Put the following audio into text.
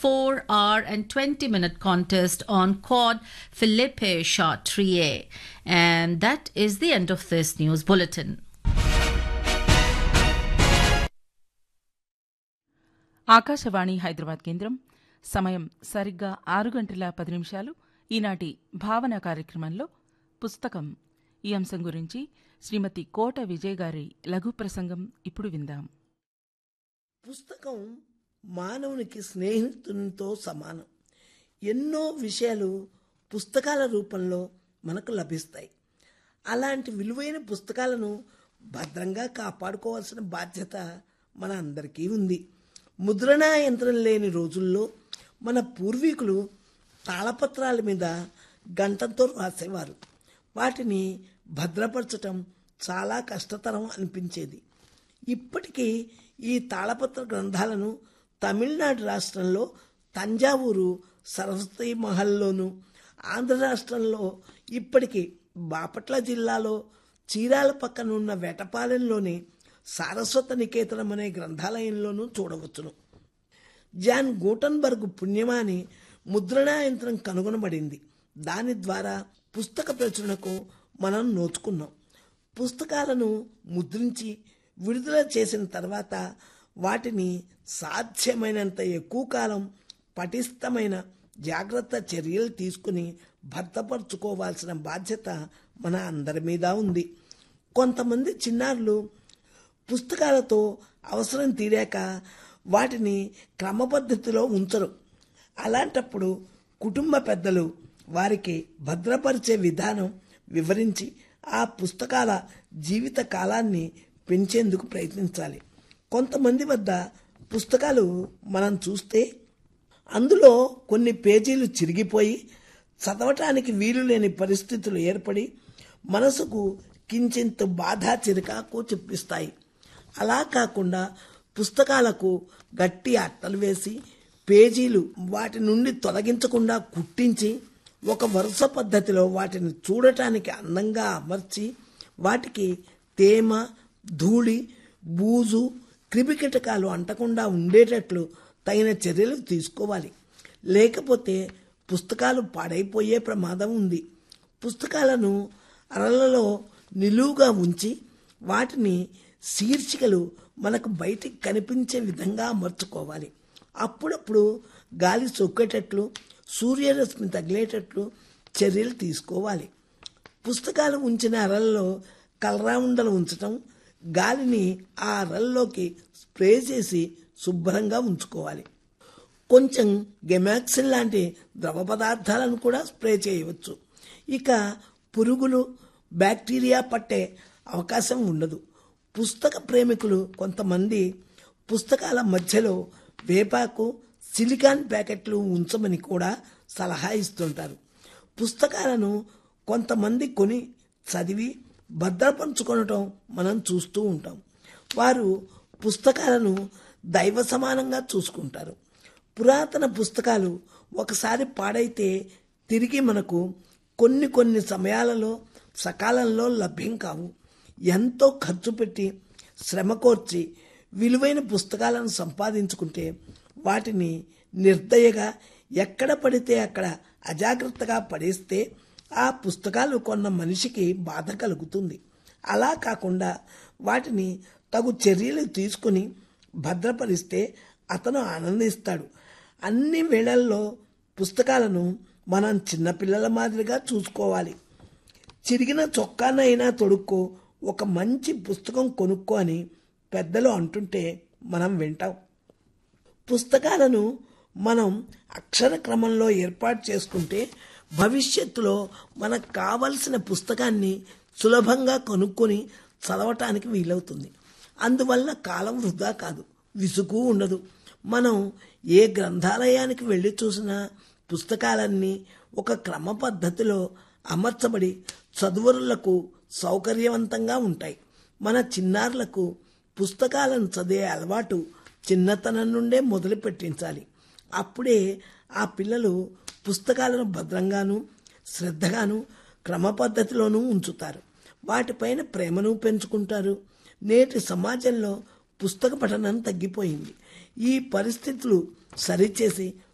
4 hour and 20 minute contest on quad Philippe Chartrier. And that is the end of this news bulletin. Akashvani Hyderabad కేంద్రం సమయం సరిగ్గా ఆరు గంటల పది నిమిషాలు ఈనాటి భావన కార్యక్రమంలో పుస్తకం ఈ అంశం గురించి శ్రీమతి కోట విజయ్ గారి లఘు ప్రసంగం ఇప్పుడు విందాం పుస్తకం మానవునికి స్నేహితునితో సమానం ఎన్నో విషయాలు పుస్తకాల రూపంలో మనకు లభిస్తాయి అలాంటి విలువైన పుస్తకాలను భద్రంగా కాపాడుకోవాల్సిన బాధ్యత మన అందరికీ ఉంది ముద్రణా యంత్రం లేని రోజుల్లో మన పూర్వీకులు తాళపత్రాల మీద గంటంతో రాసేవారు వాటిని భద్రపరచటం చాలా కష్టతరం అనిపించేది ఇప్పటికీ ఈ తాళపత్ర గ్రంథాలను తమిళనాడు రాష్ట్రంలో తంజావూరు సరస్వతి మహల్లోను ఆంధ్ర రాష్ట్రంలో ఇప్పటికీ బాపట్ల జిల్లాలో చీరాల పక్కన ఉన్న వేటపాలెంలోని సారస్వత నికేతనం అనే గ్రంథాలయంలోనూ చూడవచ్చును జాన్ గూటన్బర్గ్ పుణ్యమాని ముద్రణా యంత్రం కనుగొనబడింది దాని ద్వారా పుస్తక ప్రచురణకు మనం నోచుకున్నాం పుస్తకాలను ముద్రించి విడుదల చేసిన తర్వాత వాటిని సాధ్యమైనంత ఎక్కువ కాలం పటిష్టమైన జాగ్రత్త చర్యలు తీసుకుని భద్రపరచుకోవాల్సిన బాధ్యత మన అందరి మీద ఉంది కొంతమంది చిన్నారులు పుస్తకాలతో అవసరం తీరాక వాటిని క్రమపద్ధతిలో ఉంచరు అలాంటప్పుడు కుటుంబ పెద్దలు వారికి భద్రపరిచే విధానం వివరించి ఆ పుస్తకాల జీవిత కాలాన్ని పెంచేందుకు ప్రయత్నించాలి కొంతమంది వద్ద పుస్తకాలు మనం చూస్తే అందులో కొన్ని పేజీలు చిరిగిపోయి చదవటానికి వీలు లేని పరిస్థితులు ఏర్పడి మనసుకు కించింత బాధ చిరకాకు చూపిస్తాయి అలా కాకుండా పుస్తకాలకు గట్టి అట్టలు వేసి పేజీలు వాటి నుండి తొలగించకుండా కుట్టించి ఒక వరుస పద్ధతిలో వాటిని చూడటానికి అందంగా అమర్చి వాటికి తేమ ధూళి బూజు క్రిమికీటకాలు అంటకుండా ఉండేటట్లు తగిన చర్యలు తీసుకోవాలి లేకపోతే పుస్తకాలు పాడైపోయే ప్రమాదం ఉంది పుస్తకాలను అరలలో నిలువుగా ఉంచి వాటిని శీర్షికలు మనకు బయటికి కనిపించే విధంగా అమర్చుకోవాలి అప్పుడప్పుడు గాలి సొక్కేటట్లు సూర్యరశ్మి తగిలేటట్లు చర్యలు తీసుకోవాలి పుస్తకాలు ఉంచిన అరల్లో కలరా ఉండలు ఉంచటం గాలిని ఆ అరల్లోకి స్ప్రే చేసి శుభ్రంగా ఉంచుకోవాలి కొంచెం గెమాక్సిన్ లాంటి ద్రవ పదార్థాలను కూడా స్ప్రే చేయవచ్చు ఇక పురుగులు బ్యాక్టీరియా పట్టే అవకాశం ఉండదు పుస్తక ప్రేమికులు కొంతమంది పుస్తకాల మధ్యలో వేపాకు సిలికాన్ ప్యాకెట్లు ఉంచమని కూడా సలహా ఇస్తుంటారు పుస్తకాలను కొంతమంది కొని చదివి భద్రపరుచుకొనటం మనం చూస్తూ ఉంటాం వారు పుస్తకాలను దైవ సమానంగా చూసుకుంటారు పురాతన పుస్తకాలు ఒకసారి పాడైతే తిరిగి మనకు కొన్ని కొన్ని సమయాలలో సకాలంలో లభ్యం కావు ఎంతో ఖర్చు పెట్టి శ్రమ కోర్చి విలువైన పుస్తకాలను సంపాదించుకుంటే వాటిని నిర్దయగా ఎక్కడ పడితే అక్కడ అజాగ్రత్తగా పడేస్తే ఆ పుస్తకాలు కొన్న మనిషికి బాధ కలుగుతుంది అలా కాకుండా వాటిని తగు చర్యలు తీసుకుని భద్రపరిస్తే అతను ఆనందిస్తాడు అన్ని వేళల్లో పుస్తకాలను మనం చిన్నపిల్లల మాదిరిగా చూసుకోవాలి చిరిగిన చొక్కానైనా తొడుక్కో ఒక మంచి పుస్తకం కొనుక్కో అని పెద్దలు అంటుంటే మనం వింటాం పుస్తకాలను మనం అక్షర క్రమంలో ఏర్పాటు చేసుకుంటే భవిష్యత్తులో మనకు కావలసిన పుస్తకాన్ని సులభంగా కొనుక్కొని చదవటానికి వీలవుతుంది అందువల్ల కాలం వృధా కాదు విసుగు ఉండదు మనం ఏ గ్రంథాలయానికి వెళ్ళి చూసినా పుస్తకాలన్నీ ఒక క్రమ పద్ధతిలో అమర్చబడి చదువరులకు సౌకర్యవంతంగా ఉంటాయి మన చిన్నారులకు పుస్తకాలను చదివే అలవాటు చిన్నతనం నుండే మొదలు పెట్టించాలి అప్పుడే ఆ పిల్లలు పుస్తకాలను భద్రంగాను శ్రద్ధగాను క్రమ పద్ధతిలోనూ ఉంచుతారు వాటిపైన ప్రేమను పెంచుకుంటారు నేటి సమాజంలో పుస్తక పఠనం తగ్గిపోయింది ఈ పరిస్థితులు సరిచేసి